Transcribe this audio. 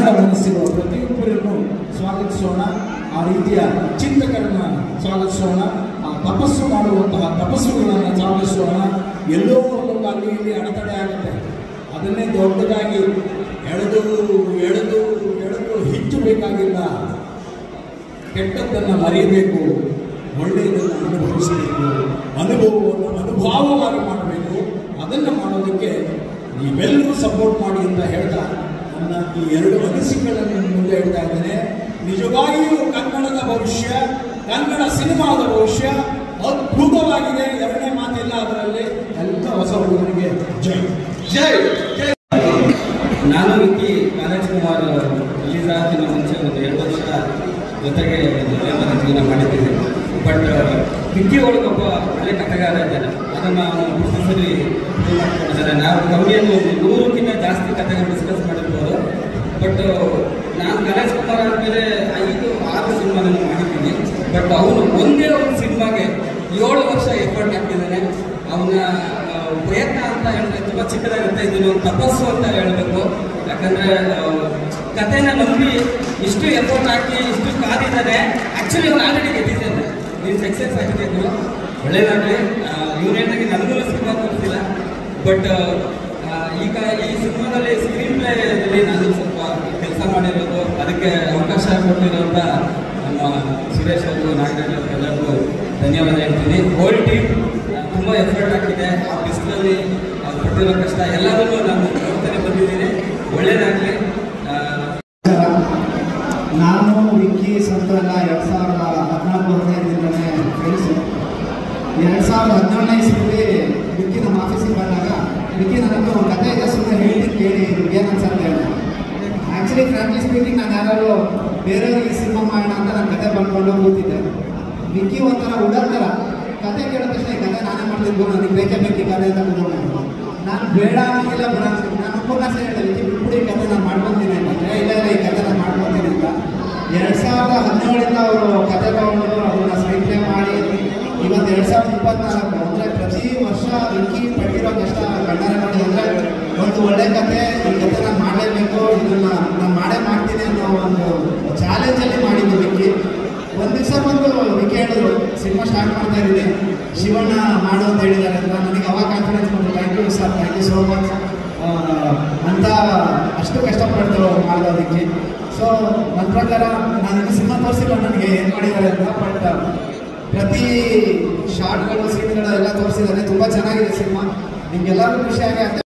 ಮನಸ್ಸಿರುವ ಪ್ರತಿಯೊಬ್ಬರನ್ನು ಸ್ವಾಗತಿಸೋಣ ಆ ರೀತಿಯ ಚಿಂತಕರನ್ನ ಸ್ವಾಗತಿಸೋಣ ಆ ತಪಸ್ಸು ಮಾಡುವಂತಹ ತಪಸ್ಸುಗಳನ್ನು ಸ್ವಾಗತಿಸೋಣ ಎಲ್ಲೋ ಒಂದು ಅಲ್ಲಿ ಇಲ್ಲಿ ಅಡೆತಡೆ ಆಗುತ್ತೆ ಅದನ್ನೇ ದೊಡ್ಡದಾಗಿ ಎಳೆದು ಎಳೆದು ಎಳೆದು ಹೆಚ್ಚಬೇಕಾಗಿಲ್ಲ ಕೆಟ್ಟದ್ದನ್ನು ಮರೆಯಬೇಕು ಒಳ್ಳೆಯದನ್ನು ಅನುಭವಿಸಬೇಕು ಅನುಭವವನ್ನು ಅನುಭವವಾಗಿ ಮಾಡಬೇಕು ಅದನ್ನು ಮಾಡೋದಕ್ಕೆ ನೀವೆಲ್ಲರೂ ಸಪೋರ್ಟ್ ಮಾಡಿ ಅಂತ ಹೇಳ್ತಾ ನನ್ನ ಈ ಎರಡು ಅನಿಸಿಕೆಗಳನ್ನು ನಿಮ್ಮ ಮುಂದೆ ಹೇಳ್ತಾ ಇದ್ದೇನೆ ನಿಜವಾಗಿಯೂ ಕನ್ನಡದ ಭವಿಷ್ಯ ಕನ್ನಡ ಸಿನಿಮಾದ ಭವಿಷ್ಯ ಅದ್ಭುತವಾಗಿದೆ ಎರಡನೇ ಮಾತಿಲ್ಲ ಅದರಲ್ಲಿ ಎಲ್ಲ ಹೊಸ ಹುಡುಗರಿಗೆ ಜೈ ಜೈ ಜೈ ನಾನು ವಿಕ್ಕಿ ಕಾಲೇಜ್ ಕುಮಾರ್ ರಿಲೀಸ್ ಆಗ್ತಿನ ಮುಂಚೆ ಒಂದು ಎರಡು ವರ್ಷ ಜೊತೆಗೆ ಲೇಖನ ಜೀವನ ಮಾಡಿದ್ದೀನಿ ಬಟ್ ವಿಕ್ಕಿ ಒಳಗೊಬ್ಬ ಒಳ್ಳೆ ಕಥೆಗಾರ ಇದ್ದಾನೆ ಅದನ್ನು ಅವನು ಸರಿ ಪ್ರೂವ್ ಮಾಡ್ಕೊಂಡಿದ್ದಾರೆ ನಾವು ಕಮ್ಮಿಯನ್ನು ನೂರಕ್ಕಿಂತ ಜಾಸ್ತಿ ಕಥೆಗಳು ಡಿಸ್ಕಸ್ ಮಾಡಿರ್ಬೋದು ಬಟ್ ನಾನು ಕಾಲೇಜ್ ಕುಮಾರ್ ಆದಮೇಲೆ ಐದು ಆರು ಸಿನಿಮಾಗಳನ್ನು ಮಾಡಿದ್ದೀನಿ ಬಟ್ ಅವನು ಒಂದೇ ಒಂದು ಸಿನಿಮಾಗೆ ಏಳು ವರ್ಷ ಎಫರ್ಟ್ ಹಾಕಿದ್ದಾನೆ ಅವನ ಆ, ಪ್ರಯತ್ನ ಅಂತ ಹೇಳಿದ್ರೆ ತುಂಬ ಚಿಕ್ಕದಾಗುತ್ತೆ ಇದನ್ನು ತಪಸ್ಸು ಅಂತ ಹೇಳಬೇಕು ಯಾಕಂದ್ರೆ ಆ, ಕಥೆನ ನಂಬಿ ಇಷ್ಟು ಎಫರ್ಟ್ ಹಾಕಿ ಇಷ್ಟು ಕಾದಿದ್ದಾನೆ ಆಕ್ಚುಲಿ ಅವ್ನು ಆಲ್ರೆಡಿ ಗೆದ್ದಿದ್ದಾನೆ ನೀನು ಸಕ್ಸಸ್ ಆಗಿದೆ ಗುರು ಒಳ್ಳೇದಾಗಲಿ ಇವ್ರು ಹೇಳಿದಾಗೆ ನನಗೂ ಸಿನಿಮಾ ಗೊತ್ತಿಲ್ಲ ಬಟ್ ಈಗ ಈ ಸಿನಿಮಾದಲ್ಲಿ ಸ್ಕ್ರೀನ್ ಪ್ಲೇದಲ್ಲಿ ನಾನು ಸ್ವಲ್ಪ ಕೆಲಸ ಮಾಡಿರೋದು ಅದಕ್ಕೆ ಅವಕಾಶ ಕೊಟ್ಟಿರೋಂಥ ನಮ್ಮ ಸುರೇಶ್ ಅವರು ನಾಗರಾಜ್ ಅವರು ಎಲ್ಲರಿಗೂ ಧನ್ಯವಾದ ಹೇಳ್ತೀನಿ ಹೋಲ್ ಟೀಮ್ ತುಂಬ ಎಫರ್ಟ್ ಹಾಕಿದೆ ಆ ಬಿಸಿಲಲ್ಲಿ ಅವ್ರು ಪಟ್ಟಿರೋ ಕಷ್ಟ ಎಲ್ಲದನ್ನೂ ನಾನು ನೋಡ್ತಾನೆ ಬಂದಿದ್ದೀನಿ ಒಳ್ಳೇದಾಗಲಿ ನಾನು ವಿಕ್ಕಿ ಸಂತರೆಲ್ಲ ಎರಡು ಸಾವಿರದ ಹದಿನಾಲ್ಕು ಹದಿನೈದರಿಂದಲೇ ಫ್ರೆಂಡ್ಸು ಎರಡು ಸಾವಿರದ ಹದಿನೇಳನೇ ಇಸ್ವಿಲಿ ವಿಕ್ಕಿ ನಮ್ಮ ಆಫೀಸಿಗೆ ಬಂದಾಗ ವಿಕ್ಕಿ ನನಗೆ ಒಂದು ಕತೆ ಇದೆ ಸುಮ್ಮನೆ ಹೇಳ್ತೀನಿ ಕೇಳಿ ಇದು ಏನು ಅನ್ಸತ್ತೆ ಹೇಳಿ ಆ್ಯಕ್ಚುಲಿ ಫ್ರಾಂಕ್ಲಿ ಸ್ಪೀಕಿಂಗ್ ನಾನು ಯಾರು ಬೇರೆಯವ್ರಿಗೆ ಸಿನಿಮಾ ಮಾಡೋಣ ಅಂತ ನಾನು ಕತೆ ಬಂದ್ಕೊಂಡು ಕೂತಿದ್ದೆ ವಿಕ್ಕಿ ಒಂಥರ ಉಡಲ್ ಥರ ಕತೆ ಕೇಳಿದ ತಕ್ಷಣ ಈ ಕತೆ ನಾನೇ ಮಾಡ್ತಿದ್ವು ನನಗೆ ಬೇಕೇ ಬೇಕು ಈ ಕತೆ ಅಂತ ಕೂತ್ಕೊಂಡು ನಾನು ಬೇಡ ಅನ್ನೋಂಗಿಲ್ಲ ಬೇಡ ಅನ್ಸ್ತೀನಿ ನಾನು ಉಪನ್ಯಾಸ ಹೇಳಿದೆ ವಿಕ್ಕಿ ಬಿಟ್ಬಿಡಿ ಈ ಕತೆ ನಾನು ಮಾಡ್ಕೊತೀನಿ ಅಂತ ಏ, ಇಲ್ಲ ಇಲ್ಲ ಈ ಕತೆ ನಾನು ಮಾಡ್ಕೊತೀನಿ ಅಂತ ಎರಡು ಸಾವಿರದ ಹದಿನೇಳರಿಂದ ಅವರು ಕತೆ ತಗೊಂಡು ಅದನ್ನ ಸ್ಕ್ರೀನ್ ಪ್ಲೇ ಮಾಡಿ ಇವತ್ತು ಎರಡು ಸಾವಿರದ ಇಪ್ಪತ್ನಾಲ್ಕು ಅಂದರೆ ಪ್ರತಿ ವರ್ಷ ವಿಕ್ಕಿ ಪಟ್ಟಿರೋ ಕಷ್ಟ ಕಣ್ಣಾರೆ ನೋಡಿ ಅಂದರೆ ಒಂದು ಒಳ್ಳೆ ಕತೆ ಈ ಕತೆ ನಾನು ಮಾಡಲೇಬೇಕು ಇದನ್ನ ನಾನು ಮಾಡೇ ಮಾಡ್ತೀನಿ ಅನ್ನೋ ಒಂದು ಚಾಲೆಂಜಲ್ಲಿ ಮಾಡಿದ್ದು ವಿಕ್ಕಿ ಒಂದು ದಿವಸ ಬಂದು ವಿಕ್ಕಿ ಹೇಳಿದ್ರು ಸಿನಿಮಾ ಸ್ಟಾರ್ಟ್ ಮಾಡ್ತಾ ಇದ್ದೀನಿ ಶಿವಣ್ಣ ಮಾಡು ಅಂತ ಹೇಳಿದ್ದಾರೆ ಅಂತ ನನಗೆ ಅವಾಗ ಕಾನ್ಫಿಡೆನ್ಸ್ ಬಂತು thank you sir thank you so much ಅಂತ ಅಷ್ಟು ಕಷ್ಟಪಟ್ಟು ಮಾಡೋದಕ್ಕೆ ಸೊ ನನ್ನ ಪ್ರಕಾರ ನಾನು ಇನ್ನೂ ಸಿನಿಮಾ ತೋರಿಸಿಲ್ಲ ನನಗೆ ಏನು ಮಾಡಿದ್ದಾರೆ ಅಂತ ಬಟ್ ಪ್ರತಿ ಶಾರ್ಟ್ಗಳು ಸೀನ್ಗಳು ಎಲ್ಲ ತೋರಿಸಿದ್ದಾರೆ ತುಂಬ ಚೆನ್ನಾಗಿದೆ ಸಿನಿಮಾ ನಿಮ್ಗೆಲ್ಲರಿಗೂ ಖುಷಿಯಾಗಿ